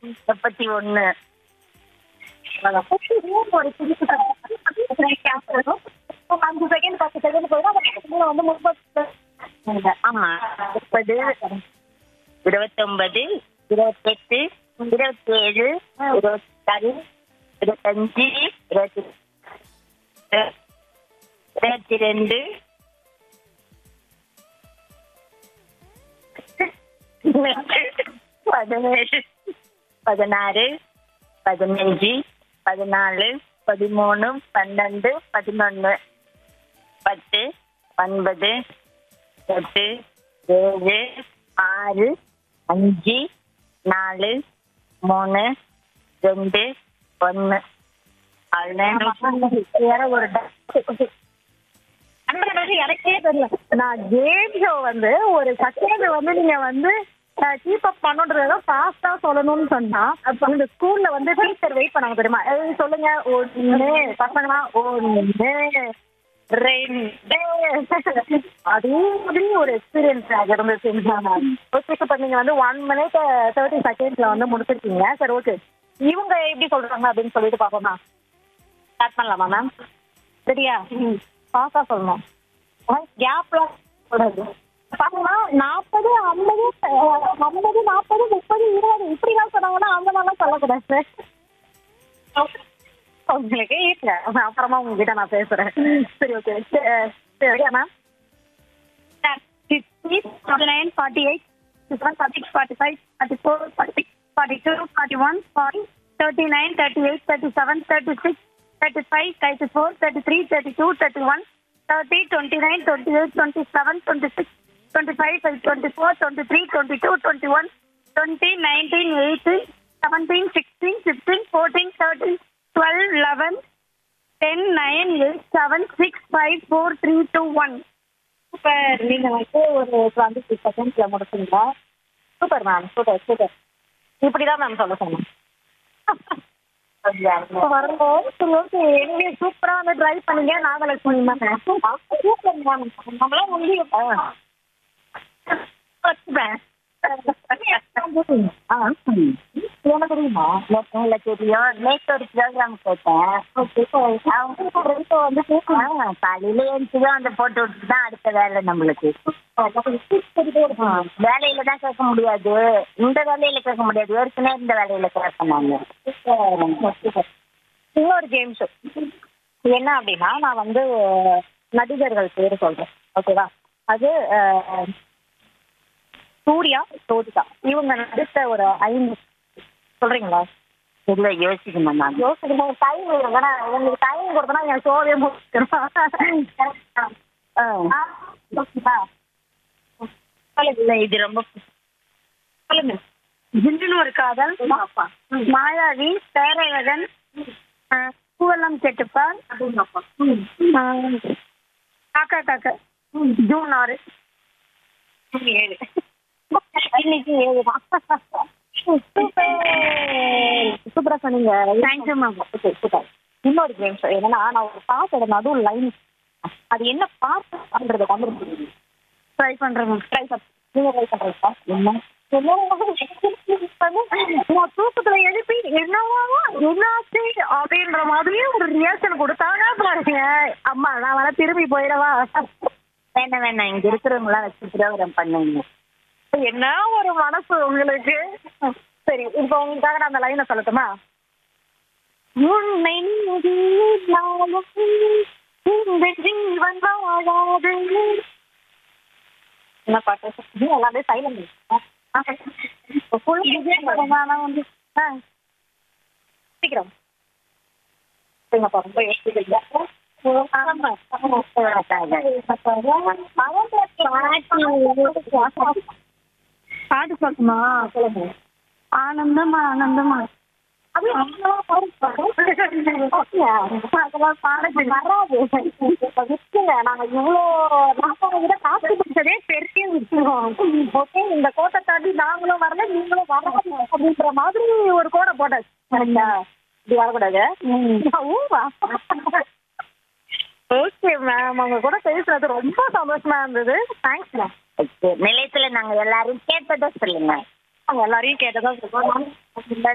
முப்பத்தி ஒண்ணு ஒரு புதுசு அஞ்சு செகண்ட் பத்து செகண்ட் போயிடும் வந்து முப்பது ஆமா முப்பது இருபத்தொன்பது இருபத்தெட்டு இருபத்தேழு இருபத்தாறு இருபத்தஞ்சு இருபத்தி இருபத்தி ரெண்டு பதினேழு பதினாறு பதினஞ்சு பதினாலு பதிமூணு பன்னெண்டு பதினொன்னு பத்து ஒன்பது எட்டு ஏழு ஆறு அஞ்சு நாலு மூணு ரெண்டு ஒன்று வேற ஒரு doubt. அந்த மாதிரி எனக்கே தெரியல நான் கேம் ஷோ வந்து ஒரு செகண்ட் வந்து நீங்க வந்து கீப் அப் பண்ணுன்றத ஃபாஸ்டா சொல்லணும்னு சொன்னா அப்ப இந்த ஸ்கூல்ல வந்து டீச்சர் வெயிட் பண்ணாங்க தெரியுமா ஏய், சொல்லுங்க ஒண்ணு பசங்களா ஒண்ணு ரெண்டு அதே மாதிரி ஒரு எக்ஸ்பீரியன்ஸ் ஆக இருந்துச்சு ஓகே இப்போ நீங்க வந்து ஒன் மினிட் தேர்ட்டி செகண்ட்ஸ்ல வந்து முடிச்சிருக்கீங்க சரி ஓகே இவங்க எப்படி சொல்றாங்க அப்படின்னு சொல்லிட்டு பாப்போமா ஸ்டார்ட் பண்ணலாமா மேம் சரியா பாஸா சொல்லணும் கேப்லாம் கூடாது பாத்தீங்கன்னா நாற்பது ஐம்பது ஐம்பது நாற்பது முப்பது இருபது இப்படிலாம் சொன்னாங்கன்னா அந்த மாதிரிலாம் சொல்லக்கூடாது உங்களுக்கு ஈஸியா அப்புறமா உங்ககிட்ட நான் பேசுறேன் சரி ஓகே சரியா ma'am forty nine forty eight forty six forty five forty four forty six forty two forty one forty thirty nine thirty eight thirty seven thirty six thirty five thirty four thirty three thirty two thirty one thirty twenty nine twenty eight twenty seven twenty six twenty five twenty four twenty three twenty two twenty one twenty nineteen eighteen seventeen sixteen fifteen fourteen thirteen twelve eleven ten nine eight seven six five four three two one super நீங்க வந்து ஒரு twenty six செகண்ட்ஸ்ல முடிச்சுங்க super ma'am super super இப்படிதான் ma'am சொல்ல சொன்னேன் வரும்போது சரி ஓகே நீங்க சூப்பரா வந்து ட்ரை பண்ணீங்க நாகலட்சுமி மேம் சூப்பர் மேம் நம்மளாம் முடியும் வச்சுப்பேன் எனக்கு தெரியுமா இல்லை தெரியும் நேற்று ஒரு ப்ரோக்ராம் கேட்டேன் அவங்க வந்து ஆ, காலையில எழுந்துச்சு தான் வந்து போட்டு விட்டுட்டு தான் அடுத்த வேலை நம்மளுக்கு வேலையில தான் கேட்க முடியாது இந்த வேலையில கேட்க முடியாது ஏற்கனவே இந்த வேலையில கேட்பேன் நான் இன்னொரு கேம் ஷோ என்ன அப்படின்னா நான் வந்து நடிகர்கள் பேர் சொல்றேன் ஓகேவா அது அஹ், சூர்யா சோதிகா இவங்க நடித்த ஒரு ஐந்து சொல்றீங்களா இல்லை யோசிக்கணும் நான் யோசிக்கணும் டைம் வேணா உங்களுக்கு டைம் கொடுத்தனா என் ஷோவே முடிச்சிடும் இல்லை இது ரொம்ப சொல்லுங்க ஜில்லுன்னு ஒரு காதல் மாயாவி பேரழகன் அஹ், பூவெல்லாம் கெட்டுப்பால் அஹ், காக்கா காக்கா ஜூன் ஆறு ஏழு இன்னைக்கு ஏழு தான் சூப்பரா சொன்னீங்க தேங்க்யூ மேம் சூப்பர் இன்னொரு கேம் ஷோ என்னன்னா நான் ஒரு பாட்டோட நடு லைன் அது என்ன பாட்டு பண்றது கண்டுபிடிச்சி ட்ரை பண்றேன் மேம் ட்ரை பண்ண நீங்க ட்ரை பண்றீங்களா என்ன நான் தூக்கத்துல எழுப்பி என்னவா என்னாச்சு அப்படின்ற மாதிரியே ஒரு ரியாக்ஷன் கொடுத்தாங்க பாருங்க அம்மா நான் வேணா திரும்பி போயிடவா வேணாம் வேணாம் இங்க இருக்கிறவங்களாம் வச்சு ப்ரோக்ராம் பண்ணுங்க என்ன ஒரு மனசு உங்களுக்கு சரி இப்போ உங்களுக்காக நான் அந்த லைனை சொல்லட்டுமா உன்னை நீதியாலும் இந்த ஜீவன் வாழாது என்ன பாட்டு நீ எல்லாமே சைலண்ட் வந்து ஆ சீக்கிரம் சரிங்க அப்பா ரொம்ப யோசிக்கிறீங்க ஆமா பாட்டு பார்க்குமா சொல்லுங்க ஆனந்தமா ஆனந்தமா நாங்க இவ்வளோ நாங்க விட காசு பிடிச்சதே பெருசே விட்டுருவோம் ஓகே இந்த கோட்டை தாண்டி நாங்களும் வரல நீங்களும் வரல அப்படின்ற மாதிரி ஒரு கோடை போட்டாச்சு சரிங்களா இப்படி வரக்கூடாது ஓகே மேம் அவங்க கூட பேசுறது ரொம்ப சந்தோஷமா இருந்தது தேங்க்ஸ் மேம் நிலையத்துல நாங்க எல்லாரும் கேட்டதை சொல்லுங்க அவங்க எல்லாரையும் கேட்டதா சொல்லுவோம்